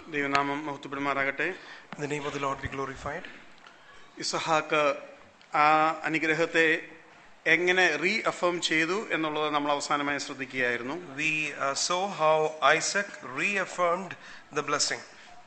ദൈവനാമം മഹത്വപ്പെടുമാറാകട്ടെ In the name of the Lord be glorified. ഇസഹാക്ക് ആ അനുഗ്രഹത്തെ എങ്ങനെ റീ അഫേം ചെയ്തു എന്നുള്ളത് നമ്മൾ അവസാനമായി ശ്രദ്ധിക്കുകയായിരുന്നു We uh, saw how Isaac reaffirmed the blessing.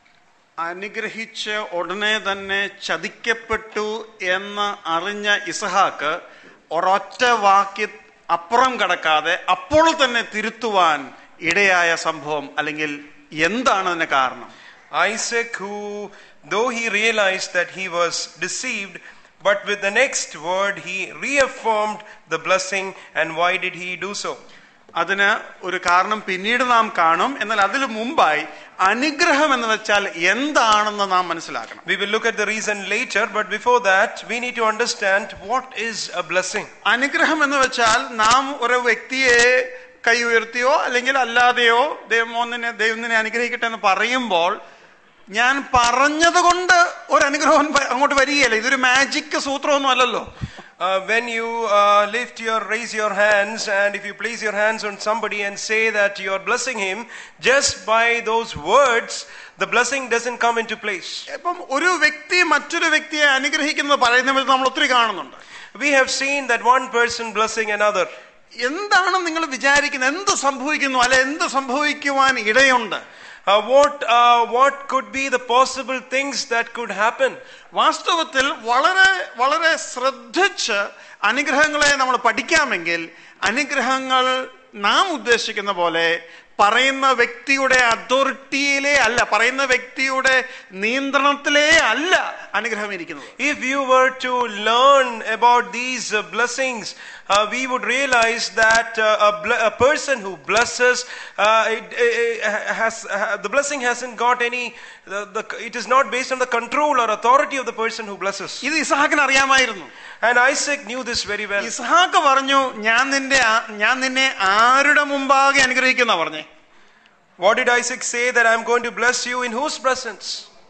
അനുഗ്രഹിച്ച് ഉടനെ തന്നെ ചതിക്കപ്പെട്ടു എന്ന് അറിഞ്ഞ ഇസഹാക്ക് ഒരൊറ്റ വാക്യ അപ്പുറം കടക്കാതെ അപ്പോൾ തന്നെ തിരുത്തുവാൻ ഇടയായ സംഭവം അല്ലെങ്കിൽ എന്താണ് അതിന് കാരണം Isaac, who, though he realized that he was deceived, but with the next word he reaffirmed the blessing. And why did he do so? അതിന് ഒരു കാരണം പിന്നീട് നാം കാണും എന്നാൽ അതിനു മുമ്പായി അനുഗ്രഹം എന്ന് വെച്ചാൽ എന്താണെന്ന് നാം മനസ്സിലാക്കണം We will look at the reason later, but before that, we need to understand what is a blessing. അനുഗ്രഹം എന്ന് വെച്ചാൽ നാം ഒരു വ്യക്തിയെ കൈ ഉയർത്തിയോ അല്ലെങ്കിൽ അല്ലാതെയോ ദൈവം ഒന്നിനെ ദൈവം നിന്നെ അനുഗ്രഹിക്കട്ടെ എന്ന് പറയുമ്പോൾ ഞാൻ പറഞ്ഞത് കൊണ്ട് ഒരു അനുഗ്രഹം വ- അങ്ങോട്ട് വരികയല്ല ഇതൊരു മാജിക് സൂത്രമൊന്നും അല്ലല്ലോ Uh, when you uh, lift your, raise your hands, and if you place your hands on somebody and say that you are blessing him, just by those words, the blessing doesn't come into place. ഇപ്പം ഒരു വ്യക്തി മറ്റൊരു വ്യക്തിയെ അനുഗ്രഹിക്കുന്നത് പറയുന്നതിൽ നമ്മൾ ഒത്തിരി കാണുന്നുണ്ട് We have seen that one person blessing another. എന്താണ് നിങ്ങൾ വിചാരിക്കുന്നത് എന്ത് സംഭവിക്കുന്നു അല്ലെ എന്ത് സംഭവിക്കുവാൻ ഇടയുണ്ട് Uh, what, uh, what could be the possible things that could happen? വാസ്തവത്തിൽ വളരെ വളരെ ശ്രദ്ധിച്ച് അനുഗ്രഹങ്ങളെ നമ്മൾ പഠിക്കാമെങ്കിൽ അനുഗ്രഹങ്ങൾ നാം ഉദ്ദേശിക്കുന്ന പോലെ പറയുന്ന വ്യക്തിയുടെ അതോറിറ്റിയിലേ അല്ല പറയുന്ന വ്യക്തിയുടെ നിയന്ത്രണത്തിലേ അല്ല അനുഗ്രഹം ഇരിക്കുന്നത് If you were to learn about these uh, blessings, uh, we would realize that uh, a, ble- a person who blesses, uh, it, it has uh, the blessing hasn't got any. The, the, it is not based on the control or authority of the person who blesses. ഇത് ഇസഹാക്കിന് അറിയാമായിരുന്നു And Isaac knew this very well. ഇസഹാക്ക് പറഞ്ഞു ഞാൻ നിന്റെ ആ- ഞാൻ നിന്നെ ആരുടെ മുമ്പാകെ അനുഗ്രഹിക്കുന്ന പറഞ്ഞേ What did Isaac say that I'm going to bless you in whose presence?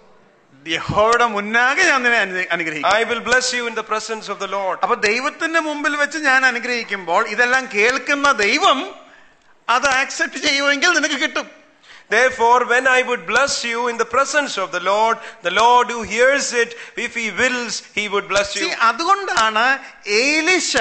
യഹോയുടെ മുന്നാകെ ഞാൻ നിന്നെ അനു- അനുഗ്രഹിക്കും I will bless you in the presence of the Lord. അപ്പൊ ദൈവത്തിന്റെ മുമ്പിൽ വെച്ച് ഞാൻ അനുഗ്രഹിക്കുമ്പോൾ ഇതെല്ലാം കേൾക്കുന്ന ദൈവം അത് ആക്സെപ്റ്റ് ചെയ്യുമെങ്കിൽ നിനക്ക് കിട്ടും Therefore, when I would bless you in the presence of the Lord, the Lord who hears it, if he wills, he would bless See, you. അതുകൊണ്ടാണ് ഏലിശ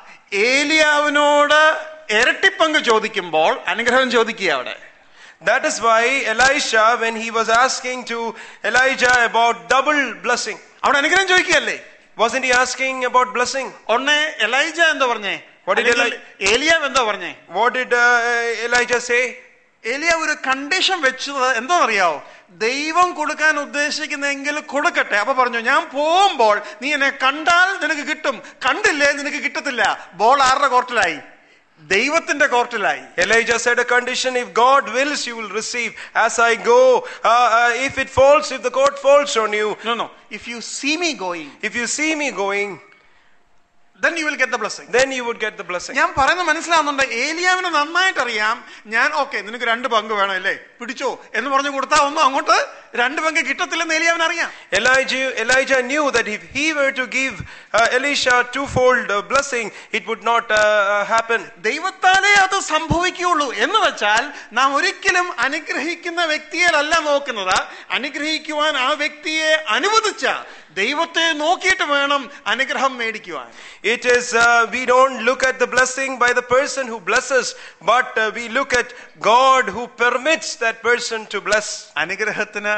ഏലിയാവിനോട് ഇരട്ടിപ്പങ്ക് ചോദിക്കുമ്പോൾ അനുഗ്രഹം ചോദിക്കുക അവിടെ That is why Elisha, when he was asking to Elijah about double blessing, അവിടെ അനുഗ്രഹം ചോദിക്കുകയല്ലേ wasn't he asking about blessing? ഒന്നേ Elijah എന്തോ പറഞ്ഞേ What did അല്ലെങ്കിൽ ഏലിയാവ് എന്തോ പറഞ്ഞേ What did uh, Elijah say? ഏലിയാവ് ഒരു കണ്ടീഷൻ വെച്ചത് എന്തോ അറിയാവോ ദൈവം കൊടുക്കാൻ ഉദ്ദേശിക്കുന്നെങ്കിൽ കൊടുക്കട്ടെ അപ്പൊ പറഞ്ഞു ഞാൻ പോകുമ്പോൾ നീ എന്നെ കണ്ടാൽ നിനക്ക് കിട്ടും കണ്ടില്ലേ നിനക്ക് കിട്ടത്തില്ല ബോൾ ആരുടെ കോർട്ടിലായി ദൈവത്തിന്റെ കോർട്ടിലായി Elijah said a condition if God wills, you will receive. As I go, uh, uh, if it falls, if the court falls on you, no no if you see me going if you see me going, then you will get the blessing then you would get the blessing. ഞാൻ പറയുന്നത് മനസ്സിലാവുന്നുണ്ട് ഏലിയാവിന് നന്നായിട്ട് അറിയാം ഞാൻ okay നിനക്ക് രണ്ട് പങ്ക് വേണം അല്ലേ പിടിച്ചോ എന്ന് പറഞ്ഞു കൊടുത്താൽ ഒന്നും അങ്ങോട്ട് രണ്ട് പങ്ക് കിട്ടത്തില്ലെന്ന് ഏലിയാവിന് അറിയാം Elijah, Elijah knew that if he were to give uh, Elisha twofold uh, blessing, it would not uh, uh, happen. ദൈവത്താലേ അത് സംഭവിക്കുകയുള്ളൂ എന്ന് വെച്ചാൽ നാം ഒരിക്കലും അനുഗ്രഹിക്കുന്ന വ്യക്തിയിലല്ല നോക്കുന്നത് അനുഗ്രഹിക്കുവാൻ ആ വ്യക്തിയെ അനുവദിച്ച ദൈവത്തെ നോക്കിയിട്ട് വേണം അനുഗ്രഹം മേടിക്കുവാൻ It is, uh, we don't look at the blessing by the person who blesses, but uh, we look at God who permits that person to bless. അനുഗ്രഹത്തിന്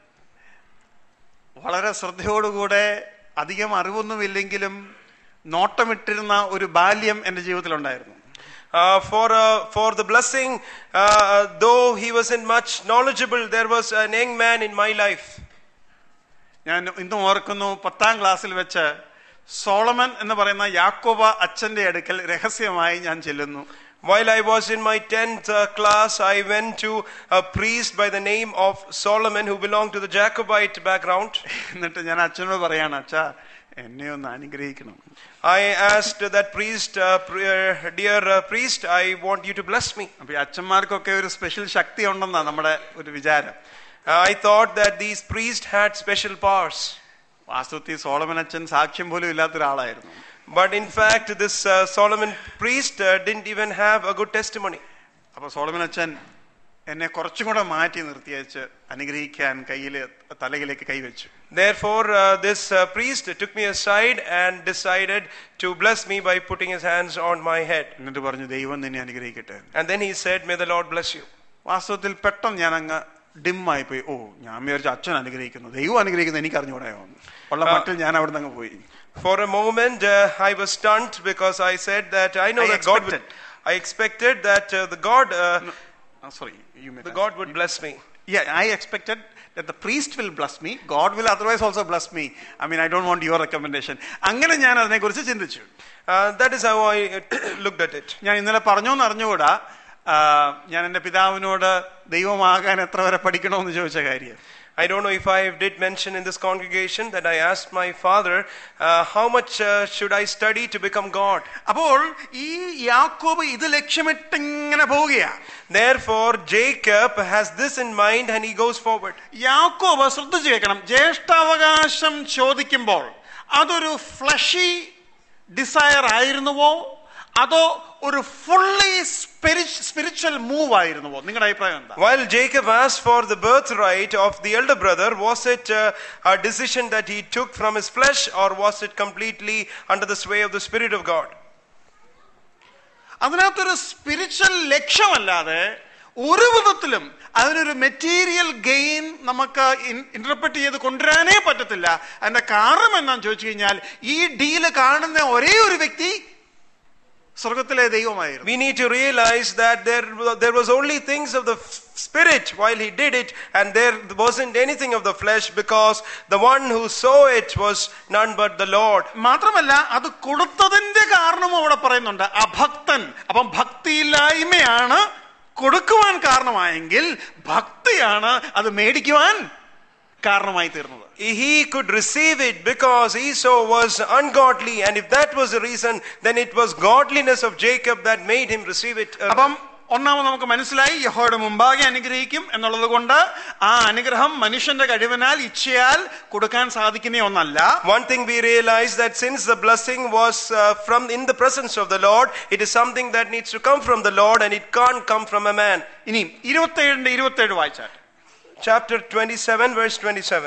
വളരെ ശ്രദ്ധയോടുകൂടെ അധികം അറിവൊന്നുമില്ലെങ്കിലും നോട്ടമിട്ടിരുന്ന ഒരു ബാല്യം എൻ്റെ ജീവിതത്തിലുണ്ടായിരുന്നു Uh, for, uh, for the blessing, uh, though he wasn't much knowledgeable, there was an young man in my life. ഞാൻ ഇന്നും ഓർക്കുന്നു പത്താം ക്ലാസ്സിൽ വെച്ച് സോളമൻ എന്ന് പറയുന്ന യാക്കോബ അച്ഛന്റെ അടുക്കൽ രഹസ്യമായി ഞാൻ ചെല്ലുന്നു While I was in my 10th uh, class, I went to a priest by the name of Solomon who belonged to the Jacobite background. എന്നിട്ട് ഞാൻ അച്ഛനോട് പറയാണ് അച്ഛാ എന്നെ ഒന്ന് അനുഗ്രഹിക്കണം I asked that priest, uh, pr- uh, Dear uh, priest, I want you to bless me. അപ്പൊ ഈ അച്ഛന്മാർക്കൊക്കെ ഒരു സ്പെഷ്യൽ ശക്തി ഉണ്ടെന്നാ നമ്മുടെ ഒരു വിചാരം I thought that these priests had special powers. വാസ്തവത്തിൽ സോളമൻ അച്ഛൻ സാക്ഷ്യം പോലും ഇല്ലാത്ത ഒരാളായിരുന്നു But in fact, this uh, Solomon priest uh, didn't even have a good testimony. അപ്പൊ സോളമൻ അച്ഛൻ എന്നെ കുറച്ചും കൂടെ മാറ്റി നിർത്തിയച്ച് അനുഗ്രഹിക്കാൻ കയ്യിൽ തലയിലേക്ക് കൈവച്ചു Therefore, uh, this uh, priest took me aside and decided to bless me by putting his hands on my head. എന്നിട്ട് പറഞ്ഞു ദൈവം നിന്നെ അനുഗ്രഹിക്കട്ടെ And then he said, May the Lord bless you. വാസ്തവത്തിൽ പെട്ടെന്ന് ഞാൻ അങ്ങ് ഡിമ്മായി പോയി ഓ ഞാൻ വിചാരിച്ചു അച്ഛൻ അനുഗ്രഹിക്കുന്നു ദൈവം അനുഗ്രഹിക്കുന്നു എനിക്ക് അറിഞ്ഞുകൂടെയോ ഉള്ള മട്ടിൽ ഞാൻ അവിടെ നിന്ന് അങ്ങ് പോയി For a moment, uh, I was stunned because I said that I know I that God would. expected. I expected that uh, the God, uh, sorry you the God would bless me. Yeah, I expected that the priest will bless me. God will otherwise also bless me. I mean, I don't want your recommendation. അങ്ങനെ ഞാൻ അതിനെക്കുറിച്ച് ചിന്തിച്ചു Uh, that is how I uh, looked at it. ഞാൻ ഇന്നലെ പറഞ്ഞോന്ന് അറിഞ്ഞുകൂടാ ആ, ഞാൻ എൻ്റെ പിതാവിനോട് ദൈവമാകാൻ എത്ര വരെ പഠിക്കണമെന്ന് ചോദിച്ച കാര്യം I don't know if I did mention in this congregation that I asked my father, uh, how much uh, should I study to become God? അപ്പോൾ ഈ യാക്കോബ് ഇത് ലക്ഷ്യമിട്ട് ഇങ്ങനെ പോവുകയാണ് Therefore, Jacob has this in mind and he goes forward. യാക്കോബ് ശ്രദ്ധിച്ചു കേൾക്കണം ജ്യേഷ്ഠാവകാശം ചോദിക്കുമ്പോൾ അതൊരു ഫ്ലഷി ഡിസയർ ആയിരുന്നുവോ അതോ ഒരു ഫുള്ളി സ്പിരിച്വൽ മൂവ് ആയിരുന്നുവോ നിങ്ങളുടെ അഭിപ്രായം എന്താ While Jacob asked for the birthright of the elder brother, was it uh, a decision that he took from his flesh or was it completely under the sway of the Spirit of God? അതിനകത്തൊരു spiritual ലക്ഷ്യമല്ലാതെ ഒരു വിധത്തിലും അതിനൊരു material gain നമുക്ക് interpret ചെയ്ത് കൊണ്ടുവരാനേ പറ്റത്തില്ല അതിന്റെ കാരണം എന്നാന്ന് ചോദിച്ചു കഴിഞ്ഞാൽ ഈ ഡീല് കാണുന്ന ഒരേ ഒരു വ്യക്തി സ്വർഗത്തിലെ ദൈവമായിരുന്നു We need to realize that there, there was only things of the f- Spirit while he did it, and there wasn't anything of the flesh because the one who saw it was none but the Lord. മാത്രമല്ല അത് കൊടുത്തതിന്റെ കാരണവും അവിടെ പറയുന്നുണ്ട് അഭക്തൻ അപ്പം ഭക്തിയില്ലായ്മയാണ് കൊടുക്കുവാൻ കാരണമായെങ്കിൽ ഭക്തിയാണ് അത് മേടിക്കുവാൻ കാരണമായി തീർന്നത് He could receive it because Esau was ungodly, and if that was the reason, then it was godliness of Jacob that made him receive it. Uh, അപ്പം ഒന്നാമത് നമുക്ക് മനസ്സിലായി യഹോയുടെ മുമ്പാകെ അനുഗ്രഹിക്കും എന്നുള്ളത് കൊണ്ട് ആ അനുഗ്രഹം മനുഷ്യന്റെ കഴിവിനാൽ ഇച്ഛയാൽ കൊടുക്കാൻ സാധിക്കുന്ന ഒന്നല്ല One thing we realize that since the blessing was uh, from in the presence of the Lord, it is something that needs to come from the Lord, and it can't come from a man. ഇനിയും ഇരുപത്തേഴിന്റെ ഇരുപത്തേഴ് വായിച്ചാൽ Chapter 27, verse 27.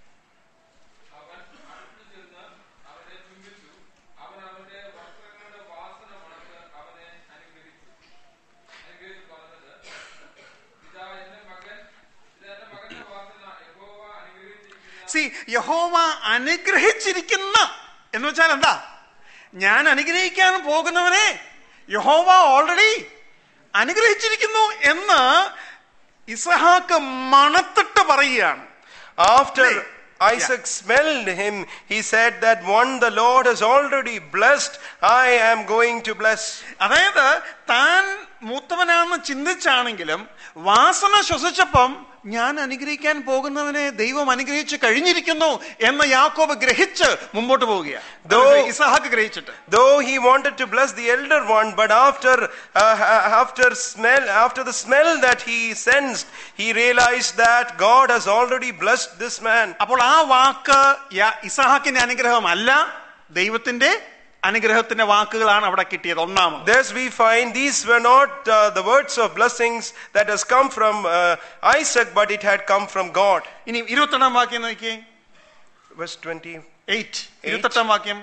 അവൻ അടുത്തു ചെന്ന് അവനെ ചുംബിച്ചു അവൻ അവന്റെ വസ്ത്രങ്ങളുടെ വാസന മണത്ത് അവനെ അനുഗ്രഹിച്ചു അനുഗ്രഹിച്ചു പറഞ്ഞത് ഇതാ എന്റെ മകൻ ഇതാ എന്റെ മകന്റെ വാസന യഹോവ അനുഗ്രഹിച്ചിരിക്കുന്ന സി യഹോവ അനുഗ്രഹിച്ചിരിക്കുന്ന എന്ന് വെച്ചാൽ എന്താ ഞാൻ അനുഗ്രഹിക്കാൻ പോകുന്നവനെ യഹോവ ഓൾറെഡി അനുഗ്രഹിച്ചിരിക്കുന്നു എന്ന് ഇസഹാക്ക് മണത്തിട്ട് പറയുകയാണ് After Hey. Isaac smelled him, he said that one the Lord has already blessed, I am going to bless. അതായത് താൻ മൂത്തവനാണെന്ന് ചിന്തിച്ചാണെങ്കിലും വാസന ശ്വസിച്ചപ്പം ഞാൻ അനുഗ്രഹിക്കാൻ പോകുന്നവനെ ദൈവം അനുഗ്രഹിച്ച് കഴിഞ്ഞിരിക്കുന്നു എന്ന് യാക്കോബ് ഗ്രഹിച്ച് മുമ്പോട്ട് പോവുകയാണ് Though- Izahaak ഗ്രഹിച്ചിട്ട് Though he wanted to bless the elder one, but after uh, after smell after the smell that he sensed, he realized that God has already blessed this man. അപ്പോൾ ആ വാക്ക് യ- ഇസഹാക്കിന്റെ അനുഗ്രഹമല്ല ദൈവത്തിന്റെ അനുഗ്രഹത്തിന്റെ വാക്കുകളാണ് അവിടെ കിട്ടിയത് ഒന്നാമത് Thus we find these were not uh, the words of blessings that has come from uh, Isaac, but it had come from God. ഇനി ഇരുപത്തെട്ടാം വാക്യം നോക്കിയേ Verse 20. എയ്റ്റ് ഇരുപത്തെട്ടാം വാക്യം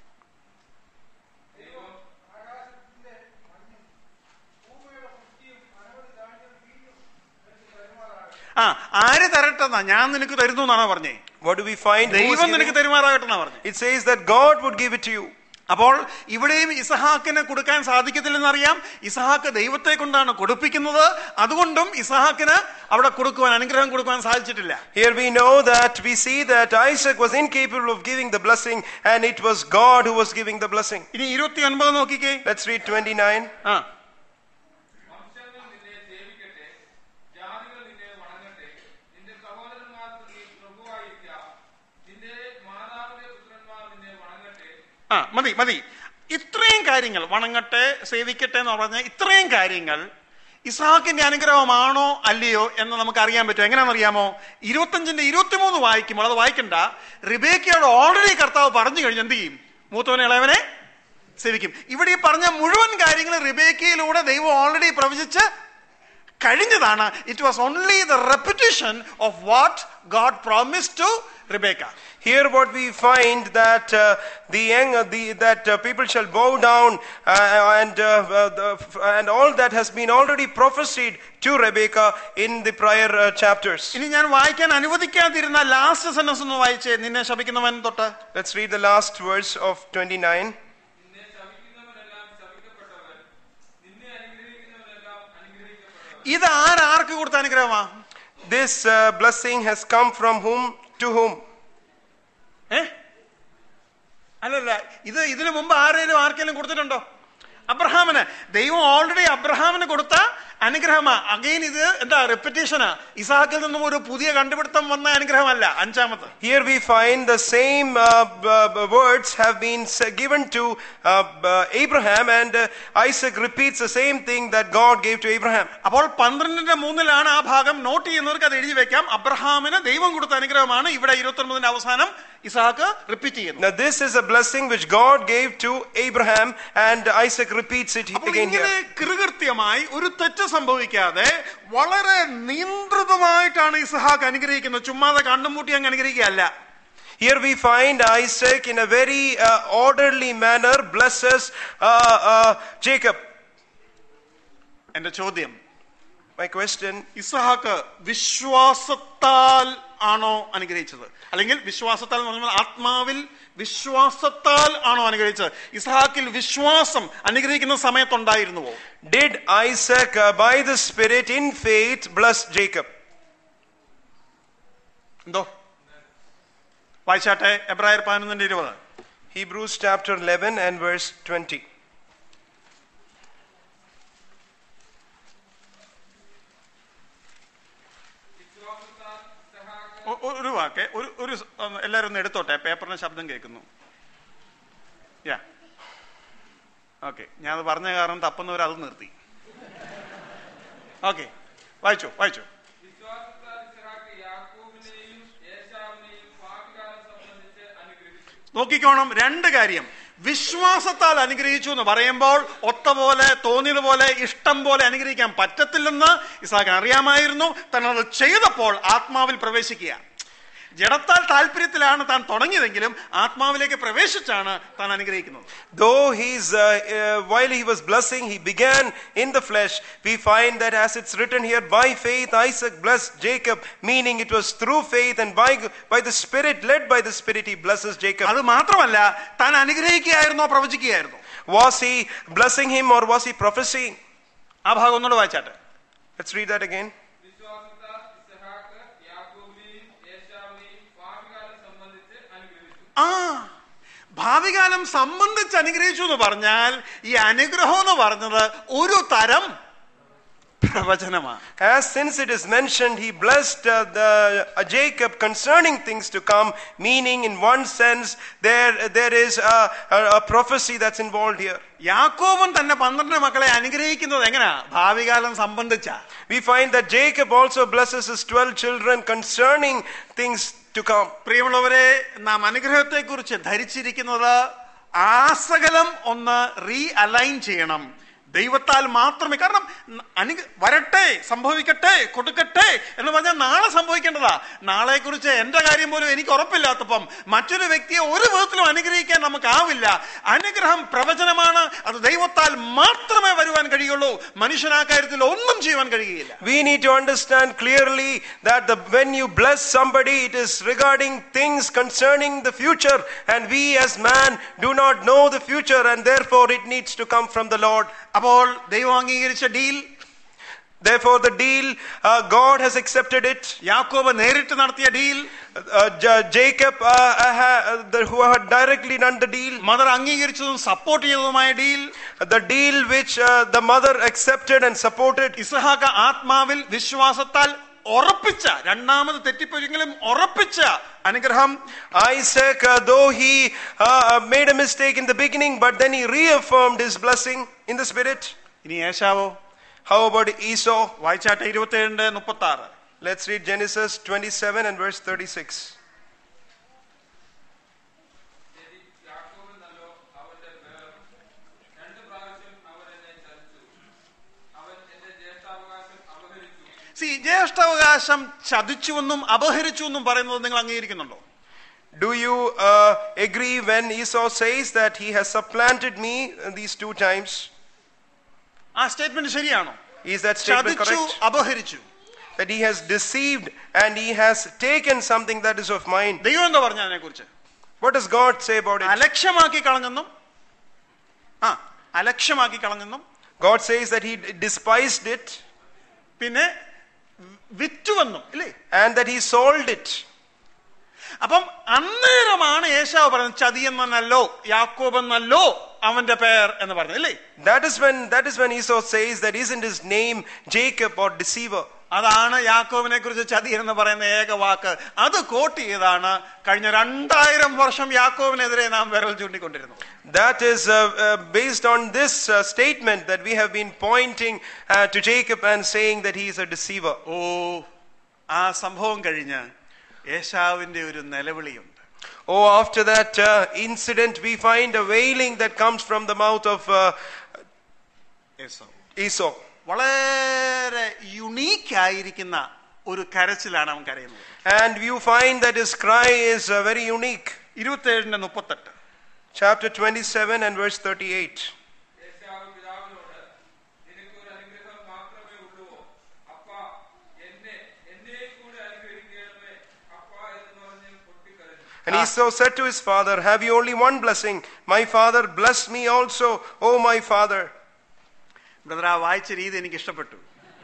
ആ ആര് തരട്ടെന്നാ ഞാൻ നിനക്ക് തരുന്നു എന്നാണോ പറഞ്ഞേ What do we find? Who is ദൈവം നിനക്ക് giving? തരുമാറാകട്ടെന്നാ പറഞ്ഞു It says that God would give it to you. അപ്പോൾ ഇവിടെയും ഇസഹാക്കിന് കൊടുക്കാൻ സാധിക്കത്തില്ലെന്നറിയാം ഇസഹാക്ക് ദൈവത്തെ കൊണ്ടാണ് കൊടുപ്പിക്കുന്നത് അതുകൊണ്ടും ഇസഹാക്കിന് അവിടെ കൊടുക്കുവാൻ അനുഗ്രഹം കൊടുക്കുവാൻ സാധിച്ചിട്ടില്ല Here we know that we see that Isaac was incapable of giving the blessing, and it was God who was giving the blessing. ഇനി ഇരുപത്തി ഒൻപത് നോക്കിക്കേ Let's read 29. ആ വംശങ്ങൾ നിന്നെ സേവിക്കട്ടെ ജാതികൾ നിന്നെ വണങ്ങട്ടെ നിന്റെ സഹോദരന്മാർക്ക് നീ പ്രഭുവായിരിക്കാം നിന്റെ മാതാവിന്റെ പുത്രന്മാർ നിന്നെ വണങ്ങട്ടെ ആ മതി മതി ഇത്രയും കാര്യങ്ങൾ വണങ്ങട്ടെ സേവിക്കട്ടെ എന്ന് പറഞ്ഞ ഇത്രയും കാര്യങ്ങൾ ഇസാഖിന്റെ അനുഗ്രഹമാണോ അല്ലയോ എന്ന് നമുക്ക് അറിയാൻ പറ്റും എങ്ങനെയാണെന്നറിയാമോ ഇരുപത്തഞ്ചിന്റെ ഇരുപത്തിമൂന്ന് വായിക്കുമ്പോൾ അത് വായിക്കണ്ട റിബേക്കയോട് ഓൾറെഡി കർത്താവ് പറഞ്ഞു കഴിഞ്ഞ് എന്ത് ചെയ്യും മൂത്തവനെ ഇളയവനെ സേവിക്കും ഇവിടെ ഈ പറഞ്ഞ മുഴുവൻ കാര്യങ്ങൾ റിബേക്കയിലൂടെ ദൈവം ഓൾറെഡി പ്രവചിച്ച് കഴിഞ്ഞതാണ് it was only the repetition of what God promise to Rebecca Here, what we find that uh, the young, uh, the, that uh, people shall bow down, uh, and uh, uh, the, and all that has been already prophesied to Rebecca in the prior uh, chapters. ഇനി ഞാൻ വായിക്കാൻ അനുവദിക്കാതിരുന്ന last sentence ഒന്ന് വായിച്ചേ നിന്നെ ശപിക്കുന്നവൻ തൊട്ട് Let's read the last verse of 29. നിന്നെ ശപിക്കുന്നവനെല്ലാം ശപിക്കപ്പെട്ടവൻ നിന്നെ അനുഗ്രഹിക്കുന്നവനെല്ലാം അനുഗ്രഹിക്കപ്പെട്ടവൻ ഇത് ആരാർക്ക് കൊടുത്ത അനുഗ്രഹമാ This uh, blessing has come from whom to whom? ഏ അല്ലല്ല ഇത് ഇതിനു മുമ്പ് ആരെങ്കിലും ആർക്കെങ്കിലും കൊടുത്തിട്ടുണ്ടോ അബ്രഹാമിന് ദൈവം ഓൾറെഡി അബ്രഹാമിന് കൊടുത്ത അനുഗ്രഹമാ അഗൈൻ ഇത് എന്താ റെപ്പിറ്റേഷനാ ഇസാക്കിൽ നിന്നും ഒരു പുതിയ കണ്ടുപിടുത്തം വന്ന അനുഗ്രഹമല്ല അഞ്ചാമത് Here we find the same uh, b- b- words have been s- given to uh, b- Abraham, and uh, Isaac repeats the same thing that God gave to Abraham. അപ്പോൾ പന്ത്രണ്ടിന്റെ മൂന്നിലാണ് ആ ഭാഗം നോട്ട് ചെയ്യുന്നവർക്ക് അത് എഴുതി വെക്കാം അബ്രഹാമിന് ദൈവം കൊടുത്ത അനുഗ്രഹമാണ് ഇവിടെ ഇരുപത്തി ഒൻപതിന്റെ അവസാനം ഇസാക്ക് റിപ്പീറ്റ് ചെയ്യുന്നത് Now, this is a blessing which God gave to Abraham, and Isaac repeats it അപ്പോൾ again ഇങ്ങനെ here. കൃകൃത്യമായി ഒരു തെറ്റ് സംഭവിക്കാതെ വളരെ നിയന്ത്രിതമായിട്ടാണ് ഇസഹാക്ക് അനുഗ്രഹിക്കുന്നത് ചുമ്മാതെ കണ്ടും പൂട്ടി അങ്ങ് അനുഗ്രഹിക്കുകയല്ല Here we find Isaac in a very uh, orderly manner blesses uh, uh, Jacob. എന്റെ ചോദ്യം My question ഇസഹാക്ക് വിശ്വാസത്താൽ ആണോ അനുഗ്രഹിച്ചത് അല്ലെങ്കിൽ വിശ്വാസത്താൽ എന്ന് പറഞ്ഞാൽ ആത്മാവിൽ വിശ്വാസത്താൽ ആണോ അനുഗ്രഹിച്ചത് ഇസഹാക്കിൽ വിശ്വാസം അനുഗ്രഹിക്കുന്ന സമയത്തുണ്ടായിരുന്നുവോ Did Isaac, uh, by the Spirit, in faith, bless Jacob? എന്തോ വായിച്ചാട്ടെ എബ്രായർ പതിനൊന്നിന്റെ ഇരുപത് Hebrews chapter 11 and verse 20. വിശ്വാസത്താൽ ഇസഹാക്ക് ഒ- ഒ- ഒരു വാക്ക് ഒരു ഒരു സ്- ഒന്ന് എല്ലാവരും ഒന്ന് എടുത്തോട്ടെ പേപ്പറിന് ശബ്ദം കേൾക്കുന്നു യാ ഓക്കെ ഞാൻ അത് പറഞ്ഞ കാരണം തപ്പുന്നവർ അത് നിർത്തി ഓക്കെ വായിച്ചു വായിച്ചു വിശ്വാസത്താൽ ഇസഹാക്ക് യാക്കോബിനെയും ഏശാവിനെയും പാപികാലം സംബന്ധിച്ച് അനുഗ്രഹിച്ചു നോക്കിക്കോണം രണ്ട് കാര്യം വിശ്വാസത്താൽ അനുഗ്രഹിച്ചു എന്ന് പറയുമ്പോൾ ഒത്ത പോലെ തോന്നിയതുപോലെ ഇഷ്ടം പോലെ അനുഗ്രഹിക്കാൻ പറ്റത്തില്ലെന്ന് ഇസാഖ് അറിയാമായിരുന്നു താൻ അത് ചെയ്തപ്പോൾ ആത്മാവിൽ പ്രവേശിക്കുക ജഡത്താൽ താല്പര്യത്തിലാണ് താൻ തുടങ്ങിയതെങ്കിലും ആത്മാവിലേക്ക് പ്രവേശിച്ചാണ് താൻ അനുഗ്രഹിക്കുന്നത് Though he's, uh, uh, while he was blessing, he began in the flesh. We find that as it's written here, by faith Isaac blessed Jacob, meaning it was through faith and by, by the Spirit, led by the Spirit, he blesses Jacob. അത് മാത്രമല്ല താൻ അനുഗ്രഹിക്കുകയായിരുന്നോ പ്രവചിക്കുകയായിരുന്നോ Was he blessing him or was he prophesying? ആ ഭാഗം ഒന്നുകൂടെ വായിച്ചാട്ടെ Let's read that again. വിശ്വാസത്താൽ ഇസഹാക്ക് യാക്കോബിനെയും ഏശാവിനെയും പാപികാലം സംബന്ധിച്ച് അനുഗ്രഹിച്ചു ആ ഭാവികാലം സംബന്ധിച്ച് അനുഗ്രഹിച്ചു എന്ന് പറഞ്ഞാൽ ഈ അനുഗ്രഹം എന്ന് പറഞ്ഞത് ഒരു തരം പ്രവചനമാണ് As since it is mentioned, he blessed uh, the, uh, Jacob concerning things to come, meaning in one sense there, there is a, a, a prophecy that's involved here. യാക്കോബൻ തന്നെ പന്ത്രണ്ട് മക്കളെ അനുഗ്രഹിക്കുന്നത് എങ്ങനെയാ ഭാവികാലം സംബന്ധിച്ച We find that Jacob also blesses his 12 children concerning things to come. പ്രിയമുള്ളവരെ നാം അനുഗ്രഹത്തെ കുറിച്ച് ധരിച്ചിരിക്കുന്നത് ആസകലം ഒന്ന് റീ അലൈൻ ചെയ്യണം ദൈവത്താൽ മാത്രമേ കാരണം അനു വരട്ടെ സംഭവിക്കട്ടെ കൊടുക്കട്ടെ എന്ന് പറഞ്ഞാൽ നാളെ സംഭവിക്കേണ്ടതാ നാളെ കുറിച്ച് എന്റെ കാര്യം പോലും എനിക്ക് ഉറപ്പില്ലാത്തപ്പം മറ്റൊരു വ്യക്തിയെ ഒരു വിധത്തിലും അനുഗ്രഹിക്കാൻ നമുക്കാവില്ല അനുഗ്രഹം പ്രവചനമാണ് അത് ദൈവത്താൽ മാത്രമേ വരുവാൻ കഴിയുള്ളൂ മനുഷ്യൻ ആ കാര്യത്തിൽ ഒന്നും ചെയ്യുവാൻ കഴിയുകയില്ല We need to understand clearly that the, when you bless somebody, it is regarding things concerning the future, and we as man do not know the future, and therefore it needs to come from the Lord. അപ്പോൾ ദൈവം അംഗീകരിച്ച deal Therefore, the deal, uh, God has accepted it. യാക്കോബ് നേരിട്ട് നടത്തിയ deal Uh, J- Jacob, uh, uh, ha- uh, the, who had directly done the deal, mother അംഗീകരിച്ചതും support ചെയ്തതുമായ deal the deal which uh, the mother accepted and supported, ഇസഹാക്ക് ആത്മാവിൽ വിശ്വാസത്താൽ ഉറപ്പിച്ച രണ്ടാമത് തെറ്റിപ്പോയെങ്കിലും ഉറപ്പിച്ച അനുഗ്രഹം Isaac, uh, though he uh, made a mistake in the beginning, but then he reaffirmed his blessing in the spirit. ഇനി ഏശാവോ How about Esau? വായിച്ചാട്ടെ ഇരുപത്തിയേഴിന്റെ മുപ്പത്തി ആറ് Let's read Genesis 27 and verse 36. ശരി യാക്കോബ് നല്ലോ അവന്റെ പേർ രണ്ട് പ്രാവശ്യം അവൻ എന്നെ ചതിച്ചു അവൻ എന്റെ ജ്യേഷ്ഠാവകാശം അപഹരിച്ചു സി ജ്യേഷ്ഠാവകാശം ചതിച്ചുവെന്നും അപഹരിച്ചുവെന്നും പറയുന്നത് നിങ്ങൾ അംഗീകരിക്കുന്നുണ്ടോ Do you uh, agree when Esau says that he has supplanted me uh, these two times? ആ സ്റ്റേറ്റ്മെന്റ് ശരിയാണോ Is that statement ചതിച്ചു correct? അപഹരിച്ചു That he has deceived and he has taken something that is of mine. ദൈവം എന്താ പറഞ്ഞ അതിനെ കുറിച്ച് What does God say about it? അലക്ഷ്യമാക്കി കളഞ്ഞെന്നും ആ അലക്ഷ്യമാക്കി കളഞ്ഞെന്നും God says that he despised it പിന്നെ വിറ്റുവെന്നും ഇല്ലേ and that he sold it. അപ്പം അന്നേരമാണ് ഏശാവ് പറയുന്നത് ചതിയെന്നല്ലോ യാക്കോബ് എന്നല്ലോ അവന്റെ പേർ എന്ന് പറഞ്ഞത് ഇല്ലേ That is when that is when Esau says that isn't his name Jacob or deceiver. അതാണ് യാക്കോബിനെ കുറിച്ച് ചതി എന്ന് പറയുന്ന ഏക വാക്ക് അത് കോട്ട് ചെയ്താണ് കഴിഞ്ഞ രണ്ടായിരം വർഷം യാക്കോബിനെതിരെ നാം വിരൽ ചൂണ്ടിക്കൊണ്ടിരുന്നു That is uh, uh, based on this uh, statement that we have been pointing uh, to Jacob and saying that he is a deceiver. ഓ ആ സംഭവം കഴിഞ്ഞ് ഏശാവിന്റെ ഒരു നിലവിളിയുണ്ട് Oh, after that uh, incident, we find a wailing that comes from the mouth of uh, Esau. വളരെ unique ആയിരിക്കുന്ന ഒരു കരച്ചിലാണ് അവൻ കരയുന്നത് And you find that his cry is uh, very unique. ഇരുപത്തേഴിന്റെ മുപ്പത്തെട്ട് Chapter 27 and verse 38. യേശാവ് പിതാവിനോട് നിനക്ക് ഒരു അനുഗ്രഹം മാത്രമേ ഉള്ളുവോ അപ്പ എന്നെ എന്നെയും കൂടെ അനുഗ്രഹിക്കണമേ അപ്പ എന്ന് പറഞ്ഞ് പൊട്ടിക്കരഞ്ഞു And Esau said to his father, Have you only one blessing? My father, bless me also, O my father. Brother ആ വായിച്ച രീതി എനിക്ക് ഇഷ്ടപ്പെട്ടു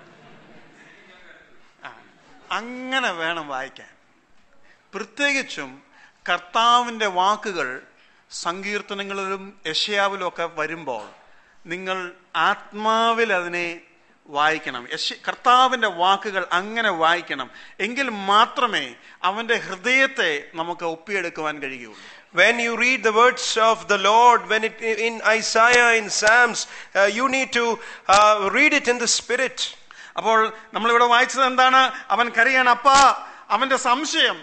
ആ, അങ്ങനെ വേണം വായിക്കാൻ പ്രത്യേകിച്ചും കർത്താവിൻ്റെ വാക്കുകൾ സങ്കീർത്തനങ്ങളിലും യശയാവിലും ഒക്കെ വരുമ്പോൾ നിങ്ങൾ ആത്മാവിൽ അതിനെ വായിക്കണം യശ കർത്താവിൻ്റെ വാക്കുകൾ അങ്ങനെ വായിക്കണം എങ്കിൽ മാത്രമേ അവൻ്റെ ഹൃദയത്തെ നമുക്ക് ഒപ്പിയെടുക്കുവാൻ കഴിയുകയുള്ളൂ When you read the words of the Lord, when it in Isaiah, in Psalms, uh, you need to uh, read it in the Spirit. അപ്പോൾ നമ്മളിവിടെ വായിച്ചത് എന്താണ് അവൻ കരയാണ് അപ്പാ അവന്റെ സംശയം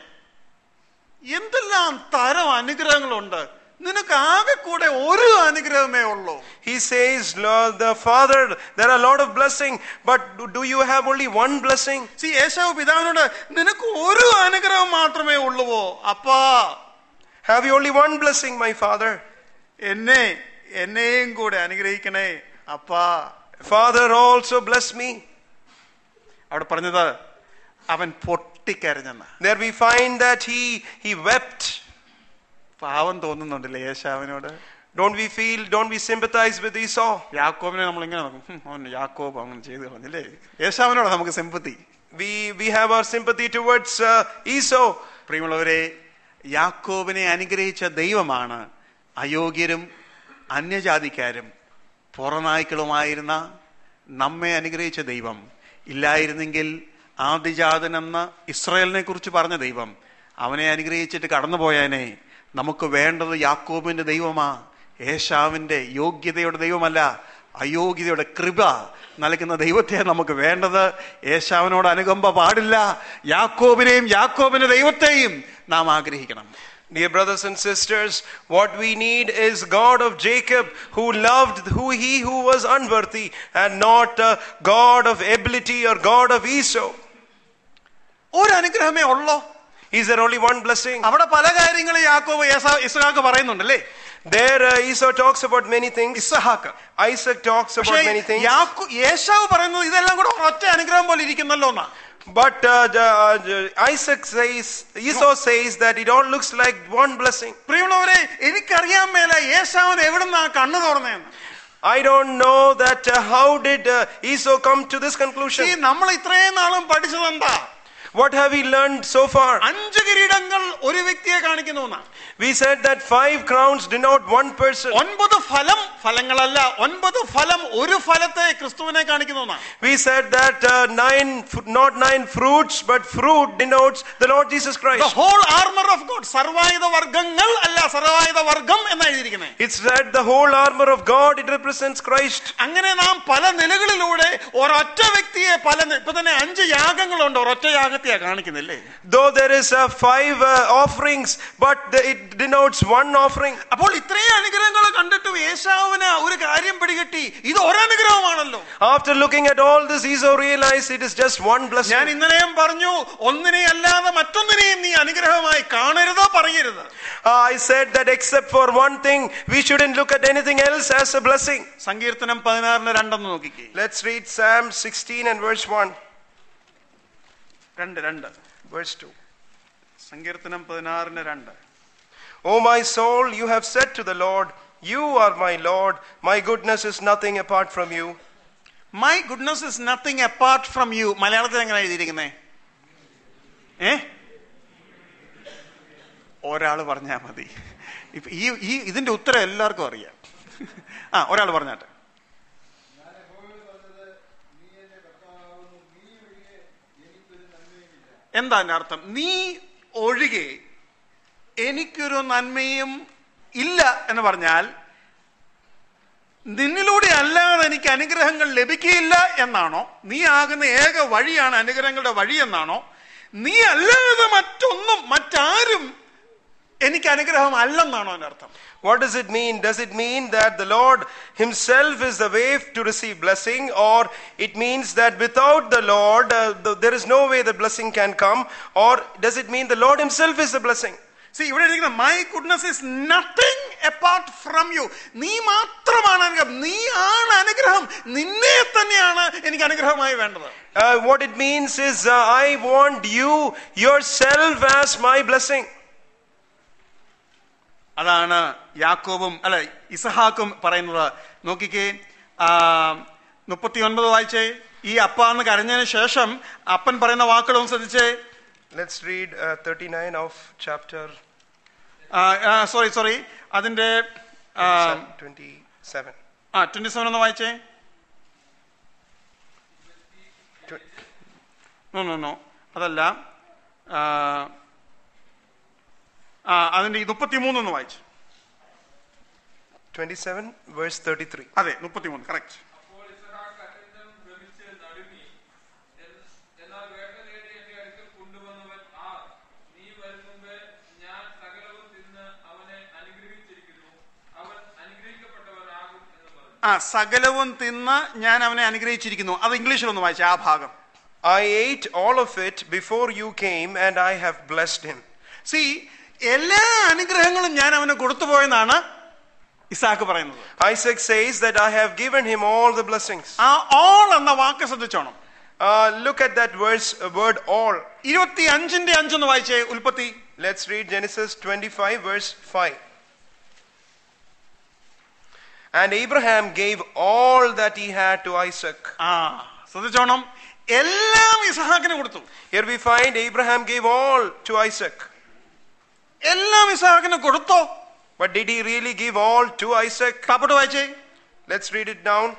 എന്തെല്ലാം തരം അനുഗ്രഹങ്ങളുണ്ട് നിനക്ക് ആകെ കൂടെ ഒരു അനുഗ്രഹമേ ഉള്ളൂ He says, Lord, the Father, there are a lot of blessing, but do, do you have only one blessing? See യേശാവ് പിതാവിനോട് നിനക്ക് ഒരു അനുഗ്രഹം മാത്രമേ ഉള്ളുവോ അപ്പാ Have you only one blessing, my Father? എന്നെ എന്നെയും കൂടെ അനുഗ്രഹിക്കണേ അപ്പാ Father, also bless me. അവിടെ പറഞ്ഞത് അവൻ പൊട്ടിക്കരഞ്ഞെന്ന There we find that he, he wept. പാവം തോന്നുന്നുണ്ടല്ലേ യേശാവിനോട് Don't we feel, don't we sympathize with Esau? യാക്കോബിനെ നമ്മൾ ഇങ്ങനെ നോക്കും "ഹും, അവൻ യാക്കോബ് അങ്ങനെ ചെയ്തു കളഞ്ഞില്ലേ യേശാവിനോട് നമുക്ക് sympathy We, we have our sympathy towards uh, Esau. പ്രിയമുള്ളവരെ യാക്കോബിനെ അനുഗ്രഹിച്ച ദൈവമാണ് അയോഗ്യരും അന്യജാതിക്കാരും പുറനായ്ക്കളുമായിരുന്ന നമ്മെ അനുഗ്രഹിച്ച ദൈവം ഇല്ലായിരുന്നെങ്കിൽ ആദിജാതൻ എന്ന ഇസ്രയേലിനെ കുറിച്ച് പറഞ്ഞ ദൈവം അവനെ അനുഗ്രഹിച്ചിട്ട് കടന്നുപോയാനെ നമുക്ക് വേണ്ടത് യാക്കോബിന്റെ ദൈവമാ ഏശാവിന്റെ യോഗ്യതയുടെ ദൈവമല്ല അയോഗ്യതയുടെ കൃപ നൽകുന്ന ദൈവത്തെ നമുക്ക് വേണ്ടത് ഏശാവിനോട് അനുകമ്പ പാടില്ല യാക്കോബിനെയും യാക്കോബിന്റെ ദൈവത്തെയും നാം ആഗ്രഹിക്കണം Dear brothers and sisters, what we need is God of Jacob who loved who he who was unworthy and not uh, God of ability or God of Esau. ഒരു അനുഗ്രഹമേ ഉള്ളോ Is there only one blessing? അവിടെ പല കാര്യങ്ങളും യാക്കോബ് ഏസാ- Ishaq പറയുന്നുണ്ടല്ലേ There uh, Esau talks about many things. Ishaq Isaac talks പക്ഷേ about many things. യാക്കോ യേശാവ് പറയുന്നത് ഇതെല്ലാം കൂടെ ഒറ്റ അനുഗ്രഹം പോലെ ഇരിക്കുന്നല്ലോ എന്നാ But uh, the, uh, the- Isaac says, Esau says that it all looks like one blessing. പ്രിയമുള്ളവരെ എനിക്കറിയാൻ മേല യേശാവിന് എവിടുന്നാ കണ്ണു തുറന്നേന്ന് I don't know that uh, how did uh, Esau come to this ഈ conclusion. നമ്മൾ ഇത്രയും നാളും പഠിച്ചത് എന്താ What have we learned so far? അഞ്ച് കിരീടങ്ങൾ ഒരു വ്യക്തിയെ കാണിക്കുന്നു എന്നാ We said that five crowns denote one person. ഒൻപത് ഫലം ഫലങ്ങളല്ല ഒൻപത് ഫലം ഒരു ഫലത്തെ ക്രിസ്തുവിനെ കാണിക്കുന്നു എന്നാ We said that uh, nine, f- not nine fruits, but fruit denotes the Lord Jesus the Christ. Whole armour of God സർവായുധ വർഗങ്ങൾ അല്ല സർവായുധ വർഗം എന്നാ എഴുതിയിരിക്കുന്നത് It's that the whole armor of God, it represents Christ. അങ്ങനെ നാം പല നിലകളിലൂടെ ഒരൊറ്റ വ്യക്തിയെ പല നി- ഇപ്പൊ തന്നെ അഞ്ച് യാഗങ്ങളുണ്ട് ഒരൊറ്റ യാഗത്തിൽ യാഗത്തെയാ കാണിക്കുന്നില്ലേ Though there is uh, five uh, offerings, but the, it denotes one offering. അപ്പോൾ ഇത്രയും അനുഗ്രഹങ്ങൾ കണ്ടിട്ടും യേശാവിന് ഒരു കാര്യം പിടികിട്ടി ഇത് ഒരനുഗ്രഹമാണല്ലോ After looking at all this, Esau realized it is just one ഞാൻ blessing. ഇന്നലെയും പറഞ്ഞു ഒന്നിനെ അല്ലാതെ മറ്റൊന്നിനെയും നീ അനുഗ്രഹമായി കാണരുത് പറയരുത് Uh, I said that except for one thing, we shouldn't look at anything else as a blessing. സങ്കീർത്തനം പതിനാറിന് രണ്ടെന്ന് നോക്കിക്കേ Let's read Psalm 16 and verse 1, രണ്ട് രണ്ട് verse 2. സങ്കീർത്തനം പതിനാറിന് രണ്ട് O my soul, you have said to the Lord, You are my Lord, my goodness is nothing apart from you. My goodness is nothing apart from you മലയാളത്തിൽ എങ്ങനെ എഴുതിയിരിക്കുന്നേ ഏ ഒരാൾ പറഞ്ഞാൽ മതി ഇപ്പൊ ഈ ഈ ഇതിന്റെ ഉത്തരം എല്ലാവർക്കും അറിയാം ആ ഒരാൾ പറഞ്ഞാട്ടെ ഞാൻ യഹോവയോട് പറഞ്ഞത് നീ എന്റെ കർത്താവാകുന്നു നീ ഒഴികെ എനിക്കൊരു നന്മയുമില്ല എന്താ അതിന്റെ അർത്ഥം നീ ഒഴികെ എനിക്കൊരു നന്മയും ഇല്ല എന്ന് പറഞ്ഞാൽ നിന്നിലൂടെ അല്ലാതെ എനിക്ക് അനുഗ്രഹങ്ങൾ ലഭിക്കുകയില്ല എന്നാണോ നീ ആകുന്ന ഏക വഴിയാണ് അനുഗ്രഹങ്ങളുടെ വഴി എന്നാണോ നീ അല്ലാതെ മറ്റൊന്നും മറ്റാരും എനിക്ക് അനുഗ്രഹം അല്ലെന്നാണോ അതിന്റെ അർത്ഥം What does it mean? Does it mean that the Lord Himself is the way to receive blessing, or it means that without the Lord, uh, the, there is no way the blessing can come, or does it mean the Lord Himself is the blessing? See ഇവിടെ ഇരിക്കുന്ന my goodness is nothing apart from you നീ മാത്രമാണ് അനുഗ്രഹം നീ ആണ് അനുഗ്രഹം നിന്നെ തന്നെയാണ് എനിക്ക് അനുഗ്രഹമായി വേണ്ടത് Uh, what it means is, uh, I want you yourself as my blessing. അതാണ് യാക്കോബും അല്ല ഇസഹാക്കും പറയുന്നത് നോക്കിക്കേ മുപ്പത്തി ഒൻപത് വായിച്ചേ ഈ അപ്പ എന്ന് കരഞ്ഞതിന് ശേഷം അപ്പൻ പറയുന്ന വാക്കുകളും ശ്രദ്ധിച്ചേ Let's read uh, 39 of chapter sorry sorry അതിന്റെ ആ, 27. ആ ട്വന്റി സെവൻ ഒന്ന് വായിച്ചേ Tw- നോ നോ നോ അതല്ല ആ, ആ അതിന്റെ മുപ്പത്തി മൂന്നൊന്ന് വായിച്ചു 27, verse 33. അതെ മുപ്പത്തി മൂന്ന് കറക്റ്റ് അപ്പോൾ ഇസഹാക്ക് അത്യന്തം ഭ്രമിച്ച് നടുങ്ങി എൻ- എന്നാൽ വേട്ട തേടി എന്റെ അടുക്കൽ കൊണ്ടുവന്നവൻ ആർ നീ വരും മുമ്പേ ഞാൻ സകലവും തിന്ന് അവനെ അനുഗ്രഹിച്ചിരിക്കുന്നു അവൻ അനുഗ്രഹിക്കപ്പെട്ടവനാകും എന്ന് പറഞ്ഞു ആ സകലവും തിന്ന് ഞാൻ അവനെ അനുഗ്രഹിച്ചിരിക്കുന്നു അത് ഇംഗ്ലീഷിൽ ഒന്ന് വായിച്ചേ ആ ഭാഗം I ate all of it before you came, and I have blessed him. See എല്ലാ അനുഗ്രഹങ്ങളും ഞാൻ അവന് കൊടുത്തുപോയെന്നാണ് ഇസാക്ക് പറയുന്നത് Isaac says that I have given him all the blessings. ആ ഓൾ എന്ന വാക്ക് ശ്രദ്ധിച്ചോണം Uh, look at that verse, uh, word all. ഇരുപത്തി അഞ്ചിന്റെ അഞ്ചൊന്ന് വായിച്ചേ ഉൽപ്പത്തി Let's read Genesis 25, verse 5. And Abraham gave all that he had to Isaac. ആ ശ്രദ്ധിച്ചോണം എല്ലാം ഇസഹാക്കിന് കൊടുത്തു Here we find Abraham gave all to Isaac. എല്ലാം ഇസഹാക്കിന് കൊടുത്തോ But did he really give all to Isaac? താപ്പോട്ട് വായിച്ചേ Let's read it down.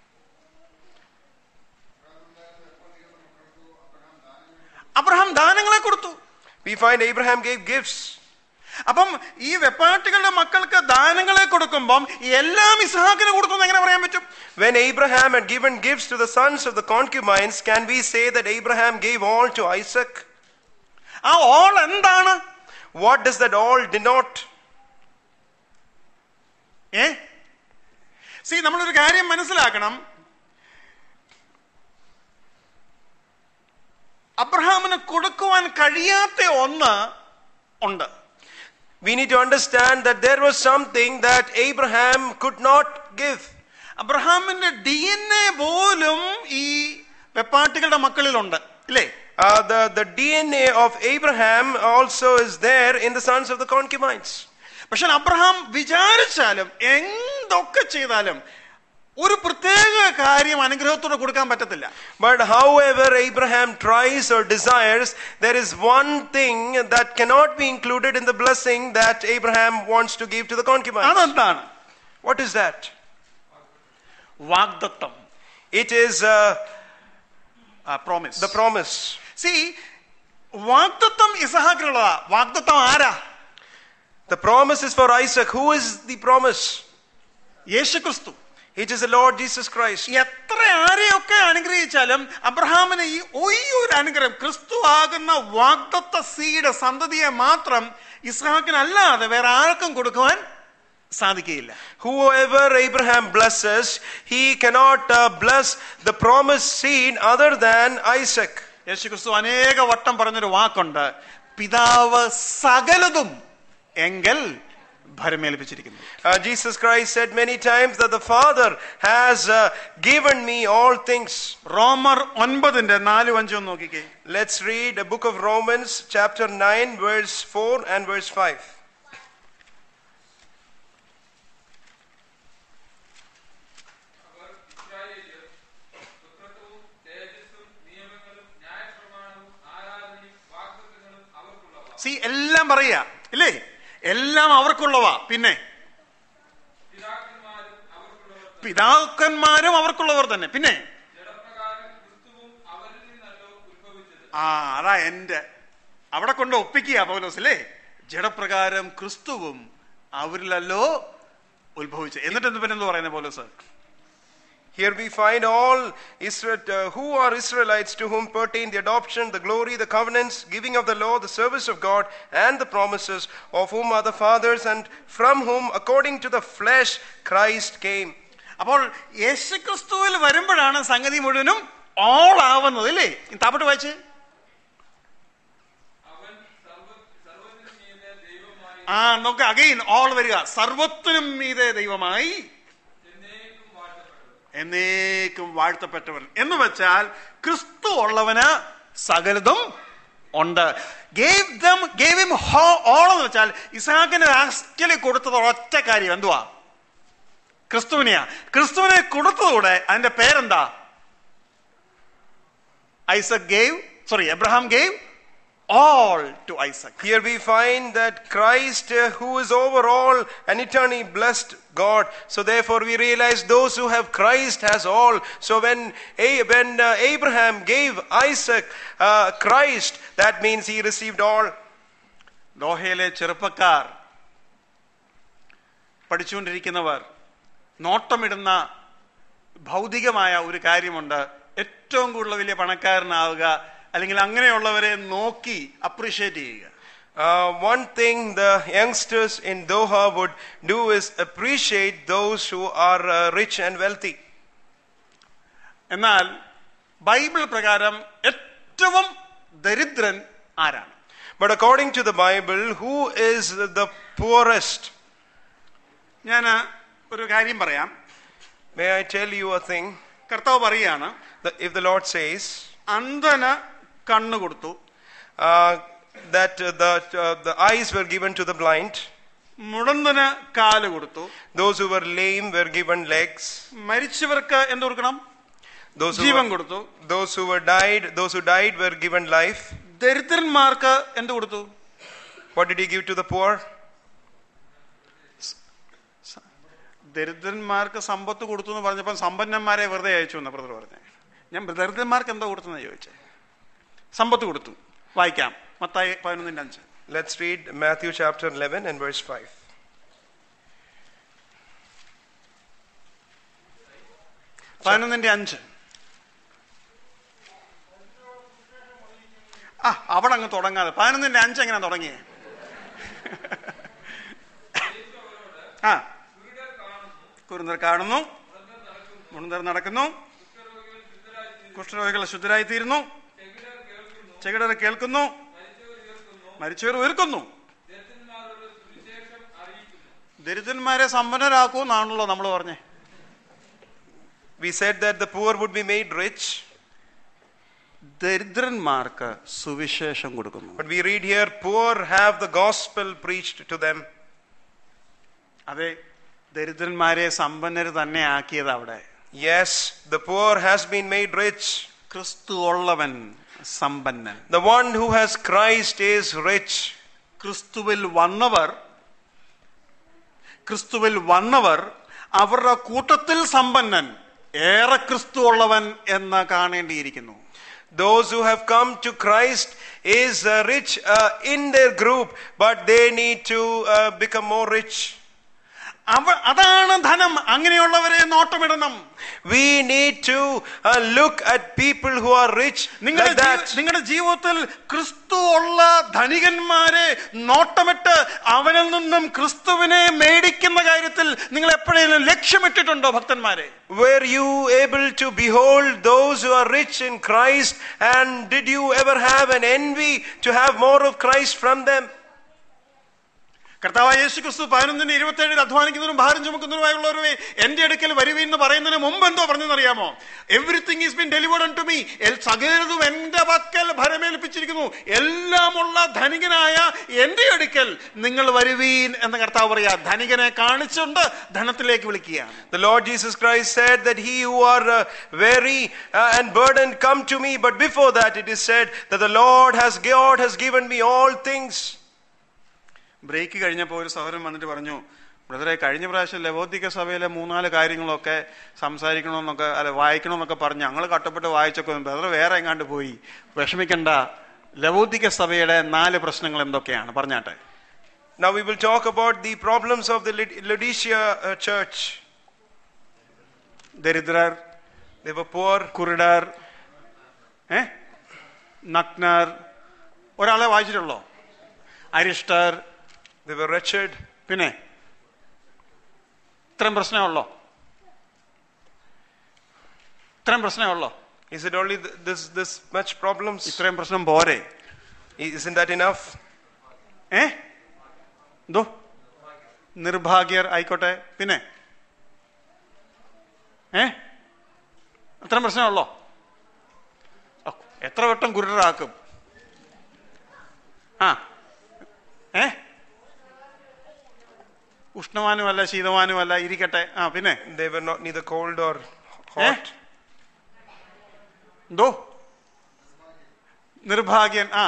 Abraham ദാനങ്ങളെ കൊടുത്തു We find Abraham gave gifts. അപ്പം ഈ വെപ്പാട്ടികളുടെ മക്കൾക്ക് ദാനങ്ങളെ കൊടുക്കുമ്പം എല്ലാം ഇസഹാക്കിന് കൊടുത്തു എന്ന് എങ്ങനെ പറയാൻ പറ്റും When Abraham had given gifts to the sons of the concubines, can we say that Abraham gave all to Isaac? ആ ഓൾ എന്താണ് What does that all denote? ഏ സി നമ്മളൊരു കാര്യം മനസ്സിലാക്കണം അബ്രഹാമിന് കൊടുക്കുവാൻ കഴിയാത്ത ഒന്ന് ഉണ്ട് We need to understand that there was something that Abraham could not give. അബ്രഹാമിന്റെ ഡി എൻ എ പോലും ഈ വെപ്പാട്ടികളുടെ മക്കളിലുണ്ട് ഇല്ലേ Uh, the, the DNA of Abraham also is there in the sons of the concubines. പക്ഷെ Abraham വിചാരിച്ചാലും എന്തൊക്കെ ചെയ്താലും ഒരു പ്രത്യേക കാര്യം അനുഗ്രഹത്തോടെ കൊടുക്കാൻ പറ്റത്തില്ല But however Abraham tries or desires, there is one thing that cannot be included in the blessing that Abraham wants to give to the concubines. അതെന്താണ് What is that? വാഗ്ദത്തം It is uh, promise the promise. See വാഗ്ദത്തം ഇസഹാക്കിനുള്ളതാ വാഗ്ദത്തം ആരാ The promise is for Isaac. Who is the promise? യേശു ക്രിസ്തു It is the Lord Jesus Christ. എത്ര ആരെയൊക്കെ അനുഗ്രഹിച്ചാലും അബ്രഹാമിന് ഈ ഈ ഒരു അനുഗ്രഹം ക്രിസ്തു ആകുന്ന വാഗ്ദത്ത സീഡ് സന്തതിയെ മാത്രം ഇസ്ഹാക്കിനല്ലാതെ വേറെ ആർക്കും കൊടുക്കുവാൻ സാധിക്കുകയില്ല Whoever Abraham blesses, he cannot uh, bless the promised seed other than Isaac. യേശു ക്രിസ്തു അനേക വട്ടം പറഞ്ഞൊരു വാക്കുണ്ട് പിതാവ് സകലതും എങ്കിൽ ഭരമേൽപ്പിച്ചിരിക്കുന്നു Uh, Jesus Christ said many times that the Father has uh, given me all things. റോമർ ഒൻപതിന്റെ നാലും അഞ്ചും നോക്കിക്കേ Let's read the book of Romans, chapter 9, verse 4 and verse 5. അവർ ഇസ്രായേല്യർ പുത്രത്വവും തേജസ്സും നിയമങ്ങളും ന്യായപ്രമാണവും ആരാധനയും വാഗ്ദത്തങ്ങളും അവർക്കുള്ളവ സി എല്ലാം പറയാ ഇല്ലേ എല്ലാം അവർക്കുള്ളവാ പിന്നെ പിതാക്കന്മാരും അവർക്കുള്ളവർ പിതാക്കന്മാരും അവർക്കുള്ളവർ തന്നെ പിന്നെ ജഡപ്രകാരം ക്രിസ്തുവും അവരിൽ നിന്നല്ലോ ഉത്ഭവിച്ചത് ആ അതാ എന്റെ അവിടെ കൊണ്ട് ഒപ്പിക്കുക പൗലോസ് അല്ലേ ജഡപ്രകാരം ക്രിസ്തുവും അവരിലല്ലോ ഉത്ഭവിച്ചത് എന്നിട്ട് എന്ത് പിന്നെ എന്ത് പറയുന്നത് പൗലോസ് Here we find all Israel, uh, who are Israelites to whom pertain the adoption, the glory, the covenants, giving of the law, the service of God, and the promises, of whom are the fathers, and from whom, according to the flesh, Christ came. അപ്പോൾ യേശുക്രിസ്തുവിൽ വരുമ്പോഴാണ് സംഗതി മുഴുവനും all ആവുന്നത് അല്ലേ താപ്പോട്ട് വായിച്ച് അവൻ സർവ സർവത്തിനും മീതെ ദൈവമായി ആ നമുക്ക് അഗെയിൻ ഓൾ വരിക സർവത്തിനും മീതെ ദൈവമായി എന്നേക്കും വാഴ്ത്തപ്പെട്ടു എന്നേക്കും വാഴ്ത്തപ്പെട്ടവൻ എന്ന് വെച്ചാൽ ക്രിസ്തു ഉള്ളവന് സകലതും ഉണ്ട് gave them gave him all എന്ന് വെച്ചാൽ ഇസാഖിന് ആക്ച്വലി കൊടുത്തത് ഒറ്റ കാര്യം എന്തുവാ ക്രിസ്തുവിനെയാ ക്രിസ്തുവിനെ കൊടുത്തതോടെ അതിന്റെ പേരെന്താ Isaac gave sorry Abraham gave all to Isaac Here we find that Christ, uh, who is over all and eternally blessed God. So therefore we realize those who have Christ has all. So when, A- when uh, Abraham gave Isaac uh, Christ, that means he received all. ദോഹയിലെ ചെറുപ്പക്കാർ പഠിച്ചുകൊണ്ടിരിക്കുന്നവർ നോട്ടമിടുന്ന ഭൗതികമായ ഒരു കാര്യമുണ്ട് ഏറ്റവും കൂടുതൽ വലിയ പണക്കാരനാവുക അല്ലെങ്കിൽ അങ്ങനെയുള്ളവരെ നോക്കി അപ്രീഷിയേറ്റ് ചെയ്യുക Uh, one thing the youngsters in Doha would do is appreciate those who are uh, rich and wealthy. എന്നാൽ ബൈബിൾ പ്രകാരം ഏറ്റവും ദരിദ്രൻ ആരാണ് But according to the Bible, who is the poorest? ഞാൻ ഒരു കാര്യം പറയാം May I tell you a thing? കർത്താവ് പറയുകയാണ് The, if the Lord says അന്ധന് കണ്ണു കൊടുത്തു uh, that uh, the, uh, the eyes were given to the blind, മുടന്തന് കാല് കൊടുത്തു those who were lame were given legs, മരിച്ചവർക്ക് എന്ത് കൊടുക്കണം those who, ജീവൻ were, കൊടുത്തു those who were died, those who died were given life. ദരിദ്രന്മാർക്ക് എന്ത് കൊടുത്തു What did he give to the poor? ദരിദ്രന്മാർക്ക് സമ്പത്ത് കൊടുത്തു എന്ന് പറഞ്ഞപ്പോൾ സമ്പന്നന്മാരെ വെറുതെ അയച്ചു എന്ന് ബ്രദർ പറഞ്ഞേ ഞാൻ ദരിദ്രന്മാർക്ക് എന്താ കൊടുത്തെന്ന് ചോദിച്ചേ സമ്പത്ത് കൊടുത്തു വായിക്കാം മത്തായി പതിനൊന്നിന്റെ അഞ്ച് Let's read Matthew chapter 11 and verse 5. പതിനൊന്നിന്റെ അഞ്ച് ആ അവിടെ അങ്ങ് തുടങ്ങാതെ പതിനൊന്നിന്റെ അഞ്ച് എങ്ങനെ തുടങ്ങിയേ ആ കുരുന്നർ കാണുന്നു മുണന്തർ നടക്കുന്നു കുഷ്ഠരോഗികൾ ശുദ്ധരായി തീരുന്നു ചെകിടർ കേൾക്കുന്നു മരിച്ചവർ ഉയർക്കുന്നു ദരിദ്രന്മാരോട് സുവിശേഷം അറിയിക്കുന്നു ദരിദ്രന്മാരെ സമ്പന്നരാക്കൂ എന്നാണല്ലോ നമ്മൾ പറഞ്ഞേ We said that the poor would be made rich, ദരിദ്രന്മാർക്ക് സുവിശേഷം കൊടുക്കുന്നു but we read here, poor have the gospel preached to them. അതെ ദരിദ്രന്മാരെ സമ്പന്നർ തന്നെ ആക്കിയത് അവിടെ Yes, the poor has been made rich. ക്രിസ്തു ഉള്ളവൻ സമ്പന്നൻ The one who has Christ is rich. ക്രിസ്തുവിൽ വന്നവർ ക്രിസ്തുവിൽ വന്നവർ അവരുടെ കൂട്ടത്തിൽ സമ്പന്നൻ ഏറെ ക്രിസ്തു ഉള്ളവൻ എന്ന് കാണേണ്ടിയിരിക്കുന്നു Those who have come to Christ is uh, rich uh, in their group, but they need to uh, become more rich. അവ അതാണ് ധനം അങ്ങനെയുള്ളവരെ നോട്ടമിടണം We need to uh, look at people who are rich നിങ്ങളുടെ like that. ജീ- നിങ്ങളുടെ ജീവിതത്തിൽ ക്രിസ്തു ഉള്ള ധനികന്മാരെ നോട്ടമിട്ട് അവനിൽ നിന്നും ക്രിസ്തുവിനെ മേടിക്കുന്ന കാര്യത്തിൽ നിങ്ങൾ എപ്പോഴെങ്കിലും ലക്ഷ്യമിട്ടിട്ടുണ്ടോ ഭക്തന്മാരെ Were you able to behold those who are rich in Christ? And did you ever have an envy to have more of Christ from them? കർത്താവായ യേശു ക്രിസ്തു പതിനൊന്നിന് ഇരുപത്തേഴിൽ അധ്വാനിക്കുന്നതിനും ഭാരം ചുമക്കുന്നതിനുമായുള്ളവരെ എന്റെ അടുക്കൽ വരുവീൻ എന്ന് പറയുന്നതിന് മുമ്പ് എന്തോ പറഞ്ഞെന്നറിയാമോ everything is been delivered to me സകലതും എന്റെ പക്കൽ ഭരമേൽപ്പിച്ചിരിക്കുന്നു എല്ലാമുള്ള ധനികനായ എന്റെ അടുക്കൽ നിങ്ങൾ വരുവീൻ എന്ന് കർത്താവ് പറയാ ധനികനെ കാണിച്ചുകൊണ്ട് ധനത്തിലേക്ക് വിളിക്കുകയാണ് The Lord Jesus Christ said that he who are uh, weary uh, and burdened come to me. But before that, it is said that the Lord has God has given me all things. Break കഴിഞ്ഞപ്പോൾ ഒരു സഹോദരൻ വന്നിട്ട് പറഞ്ഞു ബ്രദറെ കഴിഞ്ഞ പ്രാവശ്യം ലവോദിക സഭയിലെ മൂന്നാല് കാര്യങ്ങളൊക്കെ സംസാരിക്കണമെന്നൊക്കെ അല്ല വായിക്കണമെന്നൊക്കെ പറഞ്ഞ് ഞങ്ങൾ കട്ടപ്പെട്ട് വായിച്ചൊക്കെ ബ്രദർ വേറെ എങ്ങാണ്ട് പോയി വിഷമിക്കണ്ട ലവോദിക സഭയുടെ നാല് പ്രശ്നങ്ങൾ എന്തൊക്കെയാണ് പറഞ്ഞാട്ടെ Now we will talk about the problems of the Laod- Laodicea uh, church. ദരിദ്രർ They were poor, കുരുടർ ഏ നഗ്നർ ഒരാളെ വായിച്ചിട്ടുള്ളോ അരിഷ്ടർ they were wretched. പിന്നെ ഇത്രയും പ്രശ്നമേ ഉള്ളോ ഇത്രയും പ്രശ്നമേ ഉള്ളോ Is it only th- this this much problems? ഇത്രയും പ്രശ്നം പോരെ Isn't that enough? ഏ എന്തോ നിർഭാഗ്യർ ആയിക്കോട്ടെ പിന്നെ ഏ അത്രയും പ്രശ്നമുള്ളോ ഓ, എത്ര വട്ടം കുരുടരാക്കും ആ ഏ ഉഷ്ണവാനുമല്ല ശീതവാനുമല്ല ഇരിക്കട്ടെ ആ പിന്നെ They were not neither cold or ഏ hot. എന്തോ നിർഭാഗ്യൻ ആ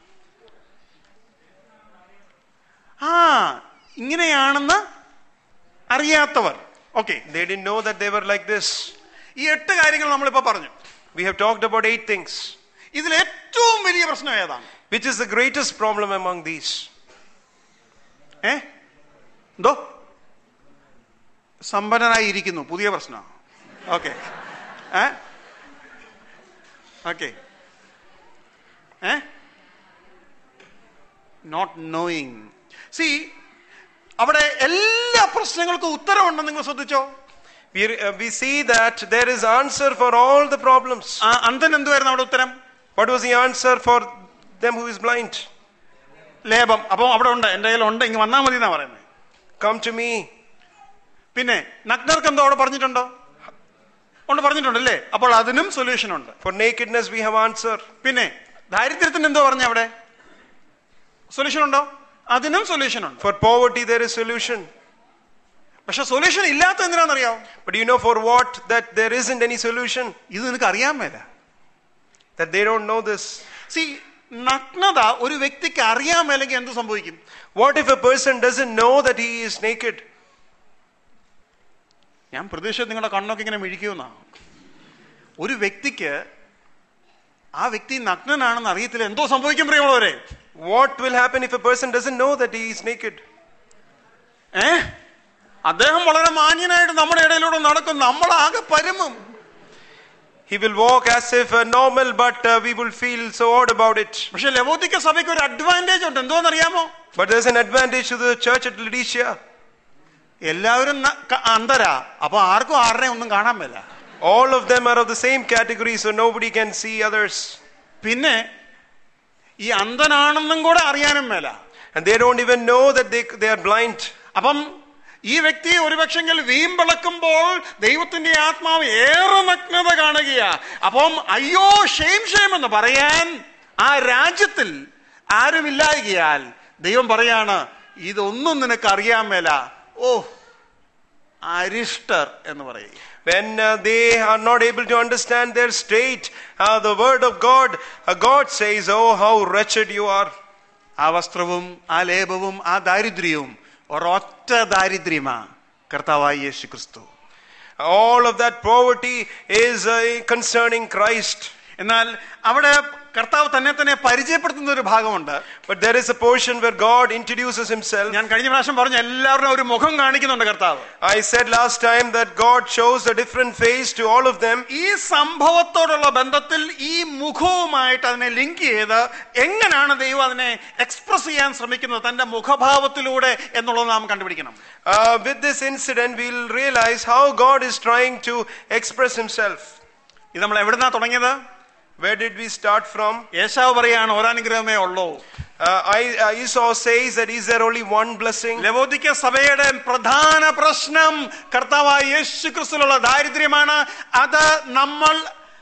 ആ ഇങ്ങനെയാണെന്ന് അറിയാത്തവർ okay They didn't know that they were like this. ഈ എട്ട് കാര്യങ്ങൾ നമ്മളിപ്പോ പറഞ്ഞു We have talked about eight things. ഇതിൽ ഏറ്റവും വലിയ പ്രശ്നം ഏതാണ് Which is the greatest problem among these? ഏ എന്തോ സമ്പന്നനായിരിക്കുന്നു പുതിയ പ്രശ്നം ഓക്കെ ഏ ഓക്കെ ഏ നോട്ട് നോയിങ് സി അവിടെ എല്ലാ പ്രശ്നങ്ങൾക്കും ഉത്തരവുണ്ടെന്ന് നിങ്ങൾ ശ്രദ്ധിച്ചോ We, uh, we see that there is answer for all the problems. ആ അന്തൻ എന്തുവായിരുന്നു അവിടെ ഉത്തരം What was the answer for them who is blind? ലേപം അപ്പം അവിടെ ഉണ്ട് എൻ്റെ കയ്യിൽ ഉണ്ട് ഇങ്ങ് വന്നാൽ മതി എന്നാ പറയുന്നത് Come to me. പിന്നെ നഗ്നർക്ക് എന്തോ അവിടെ പറഞ്ഞിട്ടുണ്ടോ ഉണ്ട് പറഞ്ഞിട്ടുണ്ടല്ലേ അപ്പോൾ അതിനും സൊല്യൂഷൻ ഉണ്ട് For nakedness we have answer. പിന്നെ ദാരിദ്ര്യത്തിന് എന്തോ പറഞ്ഞ അവിടെ സൊല്യൂഷൻ ഉണ്ടോ അതിനും സൊല്യൂഷൻ ഉണ്ട് For poverty there is solution. പക്ഷെ സൊല്യൂഷൻ ഇല്ലാത്ത എന്തിനാണെന്നറിയാവോ But you know for what that there isn't any solution? ഇത് നിനക്ക് അറിയാൻ മേല That they don't know this. See നഗ്നത ഒരു വ്യക്തിക്ക് അറിയാൻ മേലെങ്കിൽ എന്ത് സംഭവിക്കും What if a person doesn't know that he is naked? ഞാൻ പ്രതീക്ഷിച്ചത് നിങ്ങളുടെ കണ്ണൊക്കെ ഇങ്ങനെ മിഴിക്കുമെന്നാ ഒരു വ്യക്തിക്ക് ആ വ്യക്തി നഗ്നനാണെന്ന് അറിയത്തില്ല എന്തോ സംഭവിക്കും പ്രിയമുള്ളവരെ What will happen if a person doesn't know that he is naked? ഏ അദ്ദേഹം വളരെ മാന്യനായിട്ട് നമ്മുടെ ഇടയിലൂടെ നടക്കും നമ്മളാകെ പരമും He will walk as if uh, normal, but uh, we will feel so odd about it. പക്ഷെ ലവോദിക്ക സഭയ്ക്ക് ഒരു അഡ്വാൻറ്റേജ് ഉണ്ട് എന്തോന്നറിയാമോ But there's an advantage to the church at Laodicea. എല്ലാവരും ന- ക- അന്ധരാ അപ്പൊ ആർക്കും ആരുടെയും ഒന്നും കാണാൻ മേല All of them are of the same category, so nobody can see others. പിന്നെ ഈ അന്ധനാണെന്നും കൂടെ അറിയാനും മേല And they don't even know that they, they are blind. അപ്പം ഈ വ്യക്തി ഒരുപക്ഷെങ്കിൽ വീമ്പിളക്കുമ്പോൾ ദൈവത്തിന്റെ ആത്മാവ് ഏറെ നഗ്നത കാണുകയാ അപ്പം അയ്യോ ഷെയിം ഷെയിം എന്ന് പറയാൻ ആ രാജ്യത്തിൽ ആരുമില്ലായകയാൽ ദൈവം പറയാണ് ഇതൊന്നും നിനക്ക് അറിയാൻ മേല ഓ അരിഷ്ടർ എന്ന് പറയുക When uh, they are not able to understand their state, uh, the word of God, uh, God says, Oh, how wretched you are. ആ വസ്ത്രവും ആ ലേപവും ആ ദാരിദ്ര്യവും ഒരൊറ്റ ദാരിദ്ര്യമാ കർത്താവായി യേശു ക്രിസ്തു All of that poverty is uh, concerning Christ. എന്നാൽ അവിടെ കർത്താവ് തന്നെ തന്നെ പരിചയപ്പെടുത്തുന്ന ഒരു ഭാഗമുണ്ട് But there is a portion where God introduces himself. ഞാൻ കഴിഞ്ഞ പ്രാവശ്യം പറഞ്ഞു എല്ലാവരും ഒരു മുഖം കാണിക്കുന്നുണ്ട് കർത്താവ് I said last time that God shows a different face to all of them. ഈ സംഭവത്തോടുള്ള ബന്ധത്തിൽ ഈ മുഖവുമായിട്ട് അതിനെ ലിങ്ക് ചെയ്ത് എങ്ങനെയാണ് ദൈവം അതിനെ എക്സ്പ്രസ് ചെയ്യാൻ ശ്രമിക്കുന്നത് തന്റെ മുഖഭാവത്തിലൂടെ എന്നുള്ളത് നാം കണ്ടുപിടിക്കണം Uh, with this incident, we'll realize how God is trying to express himself. ഇത് നമ്മൾ എവിടുന്നാ തുടങ്ങിയത് Where did we start from? യേശാവ് പറയാണ് ഒരനുഗ്രഹമേ ഉള്ളൂ Uh, I, uh, Esau says that is there only one blessing? ലവോദിക്ക സഭയുടെ പ്രധാന പ്രശ്നം കർത്താവായ യേശു ക്രിസ്തുലുള്ള ദാരിദ്ര്യമാണ് അത് നമ്മൾ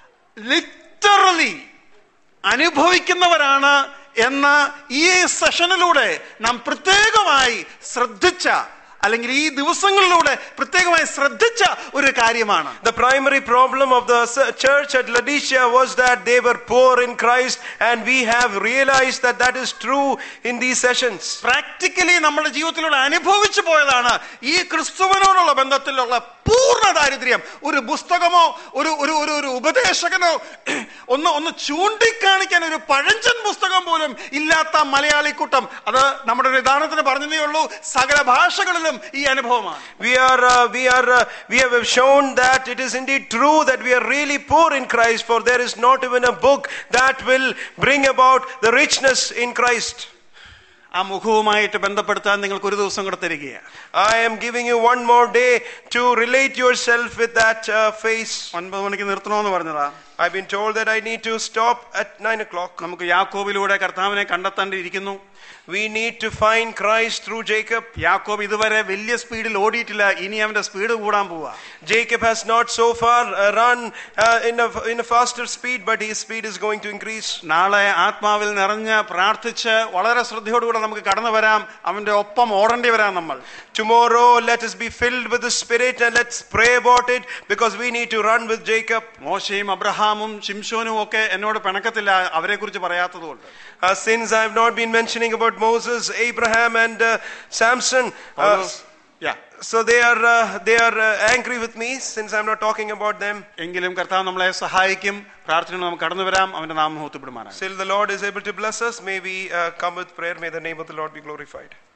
ലിറ്ററലി അനുഭവിക്കുന്നവരാണ് എന്ന ഈ സെഷനിലൂടെ നാം പ്രത്യേകമായി ശ്രദ്ധിച്ച അല്ലെങ്കിൽ ഈ ദിവസങ്ങളിലൂടെ പ്രത്യേകമായി ശ്രദ്ധിച്ച ഒരു കാര്യമാണ് The primary problem of the s- church at Laodicea was that they were poor in Christ, and we have realized that that is true in these sessions. Practically നമ്മുടെ ജീവിതത്തിലൂടെ അനുഭവിച്ചു പോയതാണ് ഈ ക്രിസ്തുവിനോടുള്ള ബന്ധത്തിലുള്ള പൂർണ്ണ ദാരിദ്ര്യം ഒരു പുസ്തകമോ ഒരു ഒരു ഒരു ഒരു ഉപദേശകനോ ഒന്ന് ഒന്ന് ചൂണ്ടിക്കാണിക്കാൻ ഒരു പഴഞ്ചൻ പുസ്തകം പോലും ഇല്ലാത്ത മലയാളി കൂട്ടം അത് നമ്മുടെ ഒരു ഉദാഹരണത്തിന് പറഞ്ഞതേ ഉള്ളൂ സകല ഭാഷകളിലും ഈ അനുഭവമാണ് We are, uh, we are, uh, we have shown that it is indeed true that we are really poor in Christ, for there is not even a book that will bring about the richness in Christ. ആ മുഖവുമായിട്ട് ബന്ധപ്പെടുത്താൻ നിങ്ങൾക്ക് ഒരു ദിവസം കൂടെ തരികയാണ് I am giving you one more day to relate yourself with that uh, face. ഒൻപത് മണിക്ക് നിർത്തണമെന്ന് പറഞ്ഞതാ I've been told that I need to stop at 9 o'clock. നമുക്ക് യാക്കോബിലൂടെ കർത്താവിനെ കണ്ടെത്തേണ്ടിയിരിക്കുന്നു We need to find Christ through Jacob. യാക്കോബ് ഇതുവരെ വലിയ സ്പീഡിൽ ഓടിയിട്ടില്ല ഇനി അവന്റെ സ്പീഡ് കൂടാൻ പോവാ Jacob has not so far uh, run uh, in, a, in a faster speed, but his speed is going to increase. നാളെ ആത്മാവിൽ നിറഞ്ഞ് പ്രാർത്ഥിച്ച് വളരെ ശ്രദ്ധയോടുകൂടെ നമുക്ക് കടന്നു വരാം അവന്റെ ഒപ്പം ഓടേണ്ടി വരാം നമ്മൾ Tomorrow, let us be filled with the Spirit and let's pray about it because we need to run with Jacob. മോശയും അബ്രഹാമും ശിംഷോനും ഒക്കെ എന്നോട് പിണക്കത്തില്ല അവരെ കുറിച്ച് പറയാത്തതുകൊണ്ട് Uh, since I have not been mentioning about Moses, Abraham, and uh, Samson, uh, Yeah. so they are uh, they are uh, angry with me since I'm not talking about them. എങ്കിലും കർത്താവ് നമ്മളെ സഹായിക്കും പ്രാർത്ഥന നമുക്ക് കടന്നു വരാം അവന്റെ നാമം ഹോത്തുപിടുമാനാണ് Still, the Lord is able to bless us. May we uh, come with prayer. May the name of the Lord be glorified.